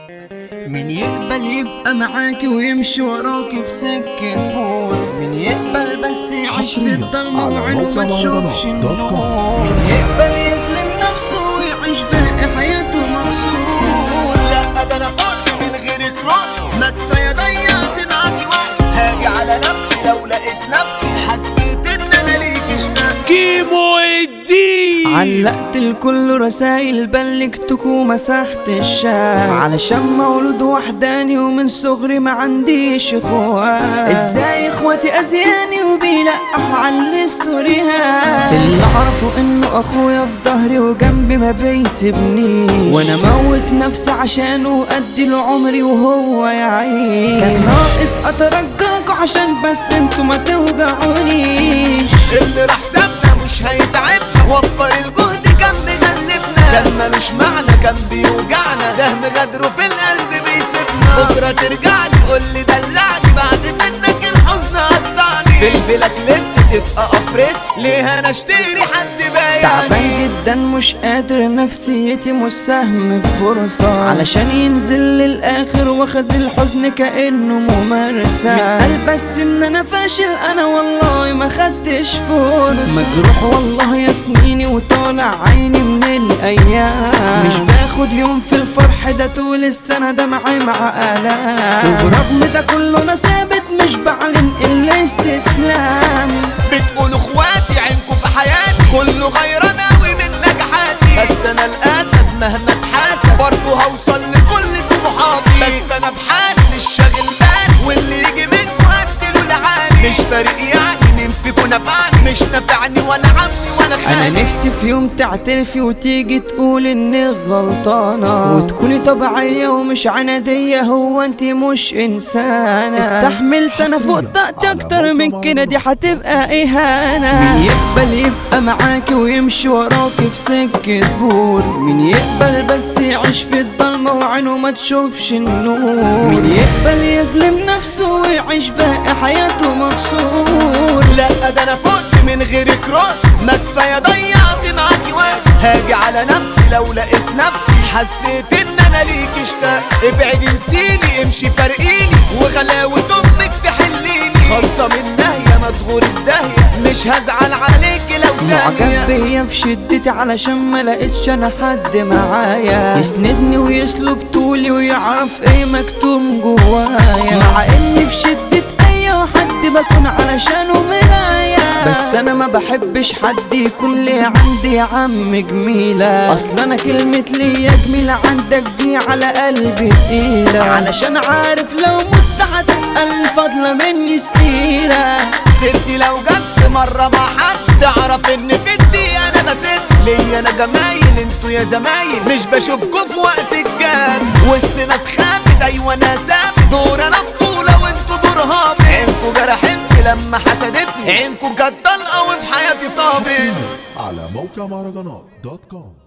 مين يقبل يبقى معاكي ويمشي وراكي في سكة نور مين يقبل بس يعيش في حصرياً الضلمة على وعينه ما موقع تشوفش مهرجانات دوت كوم. النور مين يقبل يظلم نفسه ويعيش باقي حياته مكسور لا ده انا فقت من غيرك رد ما كفايه ضيعت معاكي وقت هاجي على نفسي لو لقيت نفسي حسيت ان انا ليك اشتقت كيمو الدين علقت الكل رسايل بلغتك ومسحت الشات علشان مولود وحداني ومن صغري ما عنديش اخوات ازاي اخواتي ازياني وبيلقحوا على الستوريهات اللي اعرفه انه اخويا في ظهري وجنبي ما بيسيبنيش وانا موت نفسي عشانه وادي له عمري وهو يعيش كان ناقص اترجاكوا عشان بس انتوا ما توجعونيش اللي راح سابنا مش هيتعبنا وفر الجهد كان بيغلبنا كان ملوش معنى كان بيوجعنا سهم غدره في القلب بيسيبنا بكره ترجع لي قول لي دلعني بعد منك الحزن قطعني في البلاك ليست تبقى افرست ليه انا اشتري حد تعبان بايعني جدا مش قادر نفسيتي مش سهم في فرصة علشان ينزل للآخر واخد الحزن كأنه ممارسة من قال بس إن أنا فاشل أنا والله ما خدتش فرصة مجروح والله يا سنيني وطالع عيني من الأيام مش باخد يوم في الفرح ده طول السنة ده معاي مع آلام وبرغم ده كله أنا ثابت مش بعلن إلا استسلام بتقولوا اخواتي عينكم في حياتي كله غيران اوي من نجاحاتي بس انا الاسد مهما اتحاسب برضه هوصل لكل طموحاتي بس انا بحالي مش شاغل بالي واللي يجي منكم هديله لعالي مش فارق يعني مين فيكم نفعني مش نافعني ولا عمي ولا خالي انا نفسي في يوم تعترفي وتيجي تقول انك غلطانة وتكوني طبيعية ومش عنادية هو انت مش انسانة استحملت انا فوق طاقتي على اكتر من موقع كده دي هتبقى اهانة مين يقبل يبقى معاكي ويمشي وراكي في سكة بور مين يقبل بس يعيش في الضلمة وعينه ما تشوفش النور مين يقبل يظلم نفسه ويعيش باقي حياته مكسور لا ده انا فقت من غيرك رد ما كفايه ضيعت معاكي وقت هاجي على نفسي لو لقيت نفسي حسيت ان انا ليك اشتاق ابعدي انسيني امشي فارقيني وغلاوة امك تحليني خالصة من ناهية مدغور في داهية مش هزعل عليكي لو معجب ثانية بيا في شدتي علشان ما لقيتش انا حد معايا يسندني ويسلب طولي ويعرف ايه مكتوم جوايا مع اني في شدة اي حد بكون علشانه مرايا بس انا ما بحبش حد يكون لي عندي يا عم جميلة اصل انا كلمة ليا جميلة عندك دي على قلبي تقيلة علشان عارف لو مت هتبقى الفضلة مني السيرة سيرتي لو جت في مرة مع حد تعرف ان في الدي انا بسد ليا انا جمايل انتوا يا زمايل مش بشوفكوا في وقت الجد وسط ناس خافت ايوه انا ثابت دور انا بطولة وانتوا دور هابط عينكوا جرحتني لما حسدتني عينكوا كانت طلقة وفي حياتي صابت على موقع مهرجانات دوت كوم